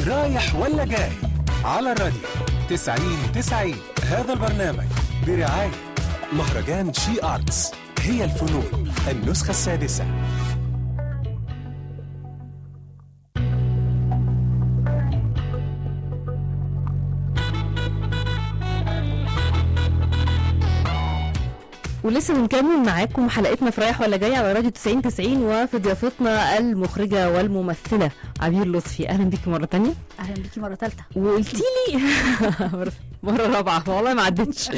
رايح ولا جاي على الراديو 90 90 هذا البرنامج برعاية مهرجان شي آرتس هي الفنون النسخة السادسة ولسه بنكمل معاكم حلقتنا في رايح ولا جاي على راديو 90 90 وفي ضيافتنا المخرجه والممثله عبير لطفي اهلا بيكي مره تانية اهلا بيكي مره ثالثه وقلتي لي مره رابعه والله ما عدتش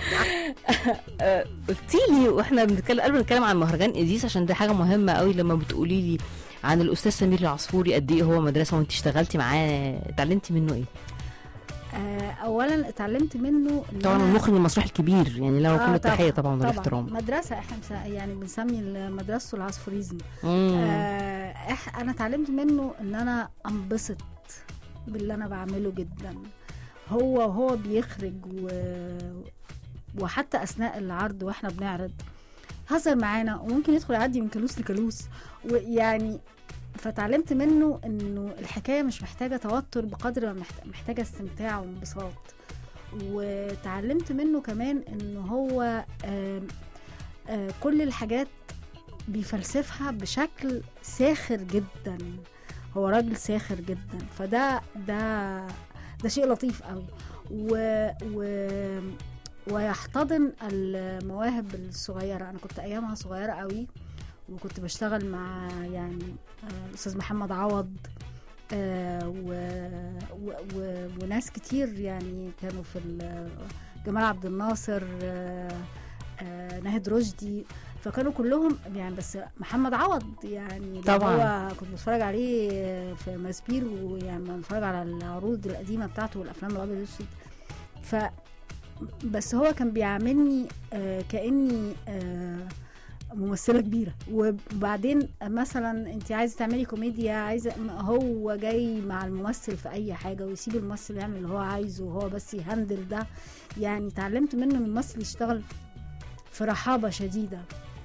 قلتي لي واحنا بنتكلم قبل ما نتكلم عن مهرجان اديس عشان ده حاجه مهمه قوي لما بتقولي لي عن الاستاذ سمير العصفوري قد ايه هو مدرسه وانت اشتغلتي معاه اتعلمتي منه ايه؟ آه اولا اتعلمت منه إن طبعا أنا- المخرج المسرحي الكبير يعني له آه، كل طبعاً، التحيه طبعا والاحترام مدرسه احنا مس- يعني بنسمي مدرسته العصفوريزم مم. آه إح انا اتعلمت منه ان انا انبسط باللي انا بعمله جدا هو وهو بيخرج و... وحتى اثناء العرض واحنا بنعرض هزر معانا وممكن يدخل يعدي من كالوس لكالوس ويعني فتعلمت منه انه الحكايه مش محتاجه توتر بقدر ما محت- محتاجه استمتاع وانبساط وتعلمت منه كمان انه هو آم، آه، كل الحاجات بيفلسفها بشكل ساخر جدا هو راجل ساخر جدا فده ده ده شيء لطيف قوي و, و ويحتضن المواهب الصغيره انا كنت ايامها صغيره قوي وكنت بشتغل مع يعني آه، الاستاذ محمد عوض آه، و... و... و... وناس كتير يعني كانوا في ال- جمال عبد الناصر آه، آه، ناهد رشدي فكانوا كلهم يعني بس محمد عوض يعني اللي طبعاً. هو كنت بتفرج عليه في ماسبير ويعني لما بتفرج على العروض القديمه بتاعته والافلام الابيض والاسود ف بس هو كان بيعاملني آه كاني آه ممثله كبيره وبعدين مثلا انت عايزه تعملي كوميديا عايزه هو جاي مع الممثل في اي حاجه ويسيب الممثل يعمل اللي هو عايزه وهو بس يهندل ده يعني اتعلمت منه ان الممثل يشتغل في رحابه شديده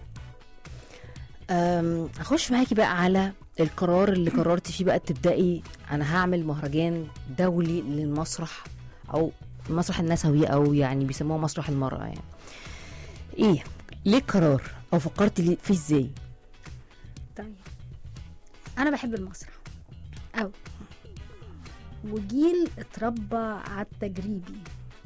أم، اخش معاكي بقى على القرار اللي قررتي فيه بقى تبداي انا هعمل مهرجان دولي للمسرح او المسرح النسوي او يعني بيسموه مسرح المراه يعني ايه ليه القرار او فكرتي ليه- فيه ازاي طيب انا بحب المسرح أوي وجيل اتربى على التجريبي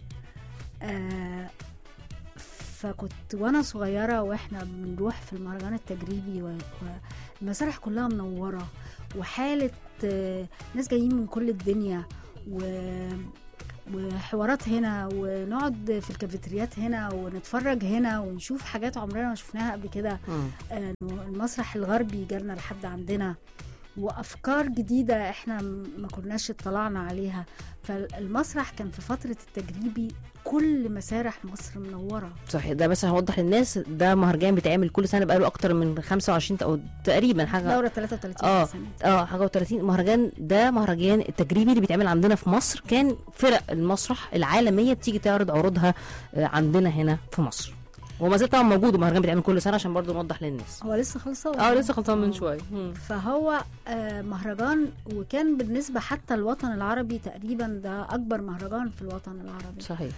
آه فكنت وانا صغيره واحنا بنروح في المهرجان التجريبي و- والمسارح كلها منوره وحاله آه ناس جايين من كل الدنيا و وحوارات هنا ونقعد في الكافيتريات هنا ونتفرج هنا ونشوف حاجات عمرنا ما شفناها قبل كده آه، إنه المسرح الغربي جالنا لحد عندنا وافكار جديده احنا م- ما كناش اطلعنا عليها فالمسرح كان في فتره التجريبي كل مسارح مصر منوره صحيح ده بس هوضح للناس ده مهرجان بيتعمل كل سنه بقاله اكتر من 25 او تقريبا حاجه دوره 33 آه. سنه اه حاجه و30 مهرجان ده مهرجان التجريبي اللي بيتعمل عندنا في مصر كان فرق المسرح العالميه بتيجي تعرض عروضها آه، عندنا هنا في مصر وما زال طبعا موجود المهرجان بيتعمل كل سنه عشان برضو نوضح للناس هو لسه خلصان اه لسه خلصان من آه. شويه مم. فهو آه، مهرجان وكان بالنسبه حتى الوطن العربي تقريبا ده اكبر مهرجان في الوطن العربي صحيح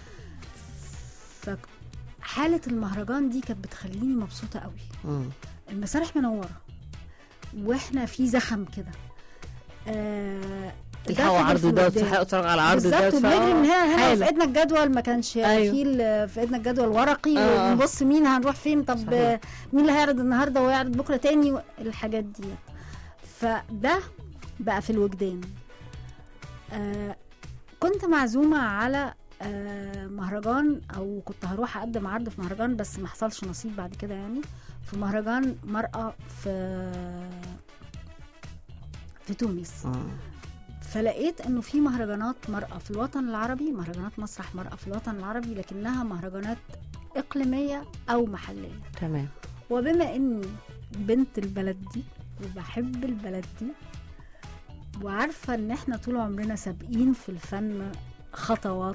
فحاله المهرجان دي كانت بتخليني مبسوطه قوي مم. المسارح منوره واحنا في زخم كده آه الحقوا ده عرض فضل ده في قدام. وتلحقوا تتفرجوا على عرض ده بالظبط وتدفعوا. وبنجري من هنا لهنا حالة. في ايدنا الجدول ما كانش أيوه. في ال- في ايدنا الجدول ورقي آه. ونبص مين هنروح فين طب صحيح. آه، مين اللي هيعرض النهارده ويعرض بكره تاني و- الحاجات دي فده بقى في الوجدان آه كنت معزومه على آه مهرجان او كنت هروح اقدم عرض في مهرجان بس ما حصلش نصيب بعد كده يعني في مهرجان مرأة في في تونس مم. فلقيت انه في مهرجانات مرأة في الوطن العربي مهرجانات مسرح مرأة في الوطن العربي لكنها مهرجانات اقليمية او محلية تمام وبما اني بنت البلد دي وبحب البلد دي وعارفة ان احنا طول عمرنا سابقين في الفن خطوات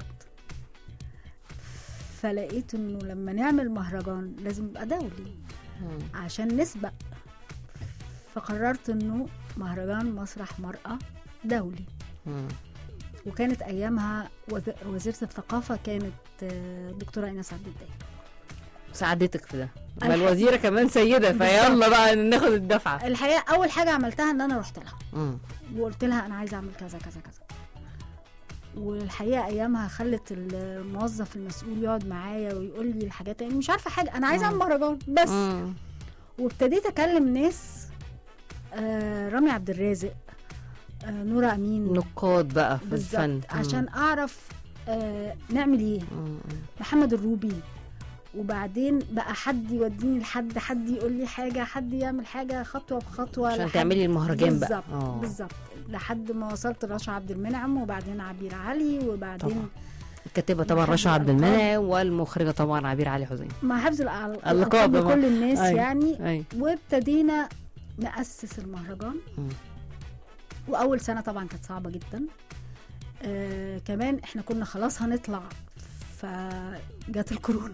فلقيت انه لما نعمل مهرجان لازم يبقى دولي مم. عشان نسبق فقررت انه مهرجان مسرح مرأة دولي مم. وكانت ايامها وز- وزيره الثقافه كانت آه، دكتوره ايناس عبد الدايم ساعدتك في ده ما الحق- الوزيره كمان سيده فيلا بقى ناخد الدفعه الحقيقه اول حاجه عملتها ان انا رحت لها مم. وقلت لها انا عايزه اعمل كذا كذا كذا والحقيقه ايامها خلت الموظف المسؤول يقعد معايا ويقول لي الحاجات يعني مش عارفه حاجه انا عايزه اعمل مهرجان بس مم. وابتديت اكلم ناس آه رامي عبد الرازق آه نورة امين نقاد بقى في الفن بالظبط عشان اعرف آه نعمل ايه مم. محمد الروبي وبعدين بقى حد يوديني لحد حد يقول لي حاجه حد يعمل حاجه خطوه بخطوه عشان لحد- تعملي المهرجان بقى بالظبط آه. بالظبط لحد ما وصلت لرشا عبد المنعم وبعدين عبير علي وبعدين طبعا. الكاتبه طبعا محمد رشا عبد الألقاب. المنعم والمخرجه طبعا عبير علي حسين مع حفظ الأل- اللقاب الألقاب طبعا. لكل الناس أيوة. يعني اي وابتدينا نأسس المهرجان مم. وأول سنة طبعا كانت صعبة جدا آه كمان احنا كنا خلاص هنطلع فجت الكورونا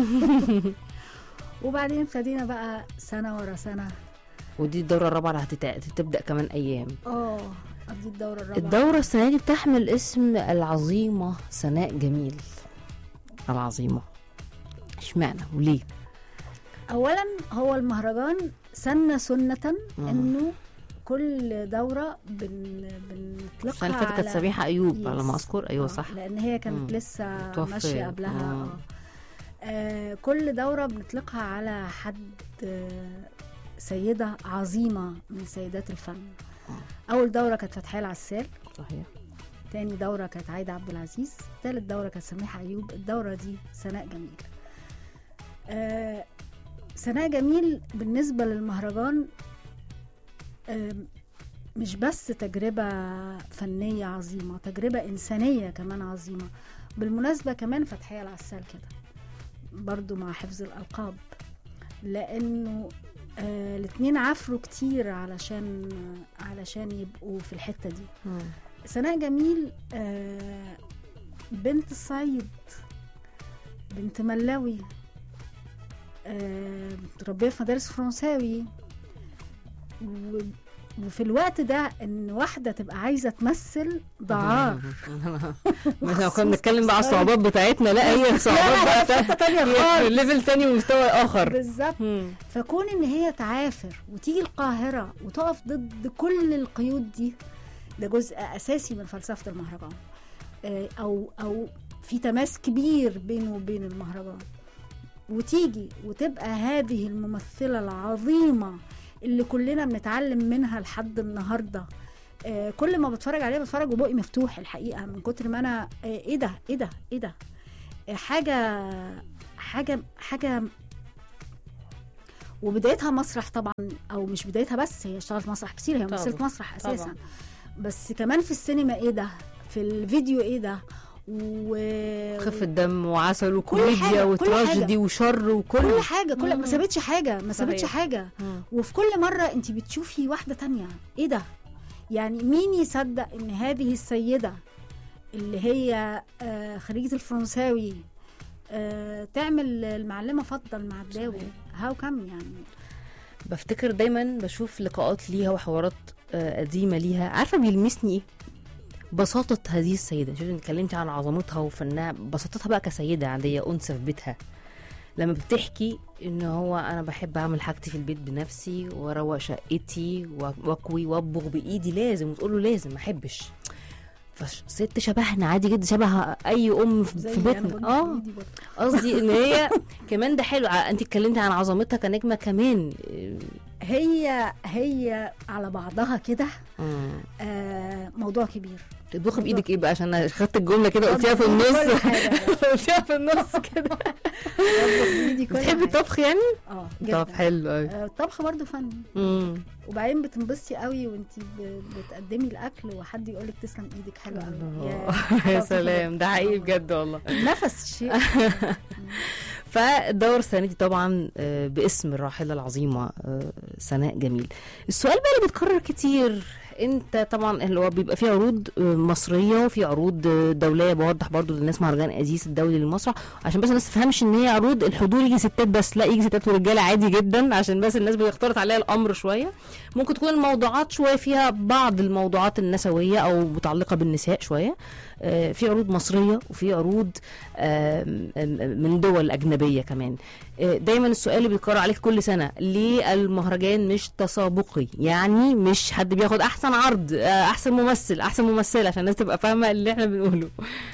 وبعدين ابتدينا بقى سنة ورا سنة ودي الدوره الرابعه اللي هتت- هتبدا كمان ايام اه قضيت الدورة الرابعة الدورة السنة دي بتحمل اسم العظيمة سناء جميل العظيمة اشمعنى وليه؟ اولا هو المهرجان سن سنه مم. انه كل دوره بن بنطلقها السنة اللي فاتت كانت على- سميحة أيوب يس. على ما أذكر أيوه آه، صح لان هي كانت مم. لسه متوفية. ماشيه قبلها مم. آه. آه كل دوره بنطلقها على حد آه سيده عظيمه من سيدات الفن اول دوره كانت فتحيه العسال صحيح تاني دورة كانت عايدة عبد العزيز تالت دورة كانت سميحة أيوب الدورة دي سناء جميل آه سناء جميل بالنسبة للمهرجان آه مش بس تجربة فنية عظيمة تجربة إنسانية كمان عظيمة بالمناسبة كمان فتحية العسال كده برضو مع حفظ الألقاب لأنه آه الاتنين عافروا كتير علشان علشان يبقوا في الحتة دي سناء جميل آه، بنت الصعيد بنت ملاوي آه، متربية في مدارس فرنساوي و- وفي الوقت ده ان واحدة تبقى عايزة تمثل دعار بس لو كنا بنتكلم بقى على الصعوبات بتاعتنا لا هي صعوبات لا، بقى في حتة تانية هي خالص. ليفل تاني ومستوى آخر بالظبط مم. فكون ان هي تعافر وتيجي القاهرة وتقف ضد كل القيود دي ده جزء اساسي من فلسفة المهرجان آه، او او في تماس كبير بينه وبين المهرجان وتيجي وتبقى هذه الممثلة العظيمة اللي كلنا بنتعلم منها لحد النهارده آه، كل ما بتفرج عليها بتفرج وبقي مفتوح الحقيقه من كتر ما انا آه، ايه ده ايه ده ايه ده آه، حاجه حاجه حاجه وبدايتها مسرح طبعا او مش بدايتها بس هي اشتغلت مسرح كتير هي طبعاً. ممثله مسرح اساسا طبعاً. بس كمان في السينما ايه ده في الفيديو ايه ده و خفة دم وعسل حاجة، وكوميديا كل وتراجيدي حاجة. وشر وكل كل حاجه كل ما مم. سابتش حاجه ما سابتش صحيح. حاجه مم. وفي كل مرة انت بتشوفي واحدة تانية ايه ده يعني مين يصدق ان هذه السيدة اللي هي آه، خريجة الفرنساوي آه، تعمل المعلمة فضل مع الداوي هاو كم يعني بفتكر دايما بشوف لقاءات ليها وحوارات آه، قديمة ليها عارفة بيلمسني ايه بساطة هذه السيدة شوفي انت اتكلمتي عن عظمتها وفنها بساطتها بقى كسيدة عادية أنثى في بيتها لما بتحكي ان هو انا بحب اعمل حاجتي في البيت بنفسي واروق شقتي واكوي واطبخ بايدي لازم وتقول له لازم ما احبش فست شبهنا عادي جدا شبه اي ام في زي في أنا بيتنا بقول اه بإيدي برضه. قصدي ان هي كمان ده حلو ع- انت اتكلمتي عن عظمتها كنجمه كمان هي هي على بعضها كده مم. آه، موضوع كبير تطبخي بايدك ايه بقى عشان انا خدت الجمله كده قلتيها في كل النص حاجة. قلتيها في النص كده بطبخ بإيدي كل بتحبي حاجة. الطبخ يعني اه طب جدا حلو قوي آه، الطبخ برضه فن امم وبعدين بتنبسطي قوي وانت بتقدمي الاكل وحد يقول لك تسلم ايدك حلو قوي يا سلام ده حقيقي بجد والله نفس شيء فالدور السنه دي طبعا آه، باسم الراحله العظيمه آه، سناء جميل السؤال بقى اللي بيتكرر كتير انت طبعا اللي هو بيبقى فيه عروض آه، مصريه وفي عروض آه، دوليه بوضح برضو للناس مهرجان ازيس الدولي للمسرح عشان بس الناس تفهمش ان هي عروض الحضور يجي ستات بس لا يجي ستات ورجاله عادي جدا عشان بس الناس بيختلط عليها الامر شويه ممكن تكون الموضوعات شويه فيها بعض الموضوعات النسويه او متعلقه بالنساء شويه آه، في عروض مصريه وفي عروض آم، آم، من دول اجنبيه كمان آه، دايما السؤال اللي بيتكرر عليك كل سنه ليه المهرجان مش تسابقي يعني مش حد بياخد احسن عرض آه، احسن ممثل احسن ممثله عشان الناس تبقى فاهمه اللي احنا بنقوله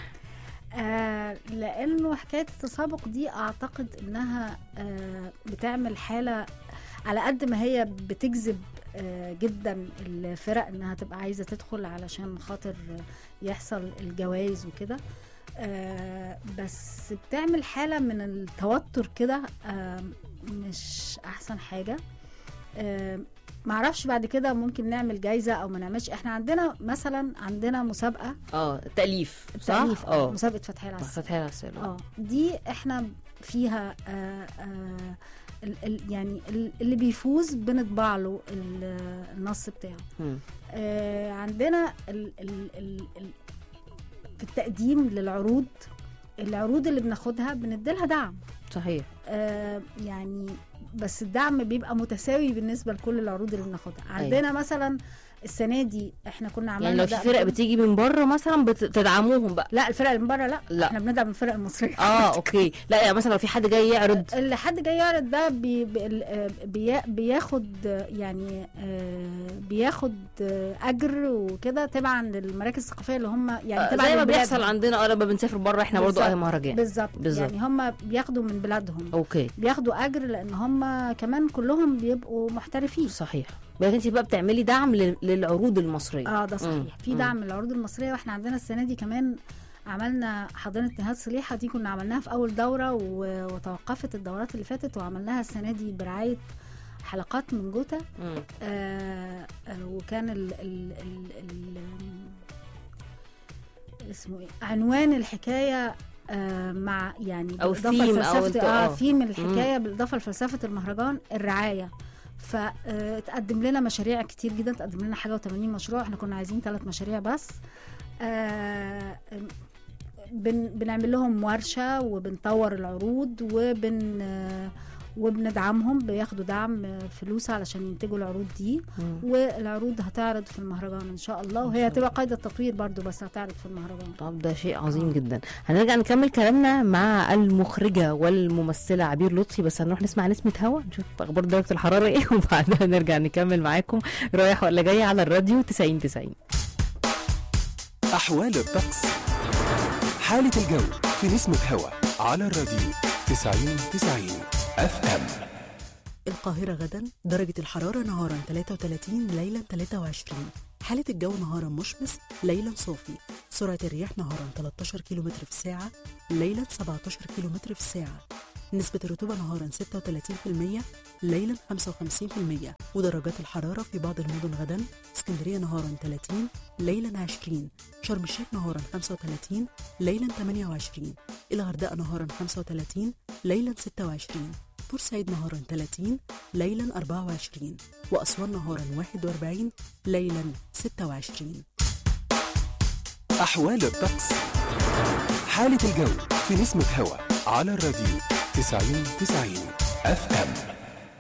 آه لانه حكايه التسابق دي اعتقد انها آه بتعمل حاله على قد ما هي بتجذب آه جدا الفرق انها تبقى عايزه تدخل علشان خاطر يحصل الجوائز وكده آه بس بتعمل حاله من التوتر كده آه مش احسن حاجه آه معرفش بعد كده ممكن نعمل جايزه او ما نعملش احنا عندنا مثلا عندنا مسابقه اه تاليف صح تأليف، اه مسابقه فتحي العسل فتحي العسل اه دي احنا فيها آه آه ال ال يعني ال اللي بيفوز بنطبع له ال- النص بتاعه مم. آه عندنا ال ال ال ال في التقديم للعروض العروض اللي بناخدها بنديلها دعم صحيح آه يعني بس الدعم بيبقى متساوي بالنسبه لكل العروض اللي بناخدها عندنا مثلا السنه دي احنا كنا عملنا يعني لو في ده فرق قبل- بتيجي من بره مثلا بتدعموهم بقى لا الفرق اللي من بره لا, لا. احنا بندعم الفرق المصريه اه اوكي لا يعني مثلا لو في حد جاي يعرض اللي حد جاي يعرض ده بي بي بي بياخد يعني آه، بياخد آه، اجر وكده تبعا للمراكز الثقافيه اللي هم يعني آه، تبعا زي ما للبلاد. بيحصل عندنا اه لما بنسافر بره احنا برضو بالظبط. اهي مهرجان بالظبط بالظبط. يعني هم بياخدوا من بلادهم اوكي بياخدوا اجر لان هم كمان كلهم بيبقوا محترفين صحيح بس انت بقى بتعملي دعم لل- للعروض المصريه اه ده مم. صحيح في مم. دعم للعروض المصريه واحنا عندنا السنه دي كمان عملنا حضانه نهاد صليحه دي كنا عملناها في اول دوره و- وتوقفت الدورات اللي فاتت وعملناها السنه دي برعايه حلقات من جوتا مم. آه آه وكان ال ال ال ال اسمه ايه عنوان الحكايه آه مع يعني أو بالإضافة theme أو لفلسفة- الت- اه آه. ثيم الحكايه بالاضافه لفلسفه المهرجان الرعايه فتقدم لنا مشاريع كتير جدا تقدم لنا حاجه و80 مشروع احنا كنا عايزين ثلاث مشاريع بس آه بن بنعمل لهم ورشه وبنطور العروض وبن آه وبندعمهم بياخدوا دعم آه، فلوس علشان ينتجوا العروض دي مم. والعروض هتعرض في المهرجان ان شاء الله وهي هتبقى قيد التطوير برضو بس هتعرض في المهرجان طب ده شيء عظيم جدا هنرجع نكمل كلامنا مع المخرجة والممثلة عبير لطفي بس هنروح نسمع نسمة هوا نشوف أخبار درجة الحرارة إيه وبعدها نرجع نكمل معاكم رايح ولا جاي على الراديو 90 90 أحوال الطقس حالة الجو في نسمة هوا على الراديو 90 90 اف ام القاهرة غدا درجة الحرارة نهارا 33 ليلا 23 حالة الجو نهارا مشمس ليلا صافي سرعة الرياح نهارا 13 كم في الساعة ليلا 17 كم في الساعة نسبة الرطوبة نهارا 36% ليلا 55% ودرجات الحرارة في بعض المدن غدا اسكندرية نهارا 30 ليلا 20 شرم الشيخ نهارا 35 ليلا 28 الغردقة نهارا 35 ليلا 26 بورسعيد نهارا 30 ليلا 24 وأسوان نهارا 41 ليلا 26 أحوال الطقس حالة الجو في نسمة هوا على الراديو 90 90 اف ام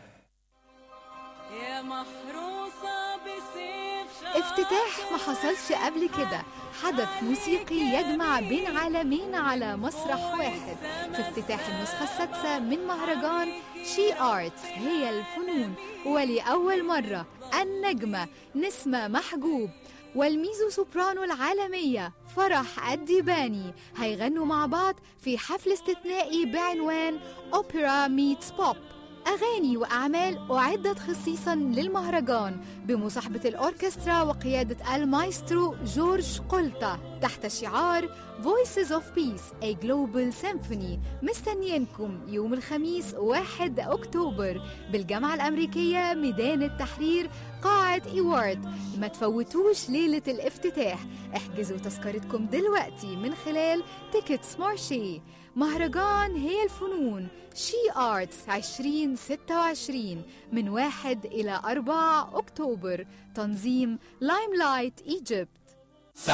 يا محروسة بسيف شعر افتتاح ما حصلش قبل كده حدث موسيقي يجمع بين عالمين على مسرح واحد في افتتاح النسخة السادسة من مهرجان شي آرتس هي الفنون ولأول مرة النجمة نسمة محجوب والميزو سوبرانو العالمية فرح الديباني هيغنوا مع بعض في حفل استثنائي بعنوان أوبرا ميتس بوب أغاني وأعمال أعدت خصيصا للمهرجان بمصاحبة الأوركسترا وقيادة المايسترو جورج قلطة تحت شعار Voices of Peace A Global Symphony مستنيينكم يوم الخميس 1 أكتوبر بالجامعة الأمريكية ميدان التحرير قاعة إيوارد ما تفوتوش ليلة الافتتاح احجزوا تذكرتكم دلوقتي من خلال تيكتس مارشي مهرجان هي الفنون شي آرتس 2026 من 1 إلى 4 أكتوبر تنظيم لايم لايت إيجيبت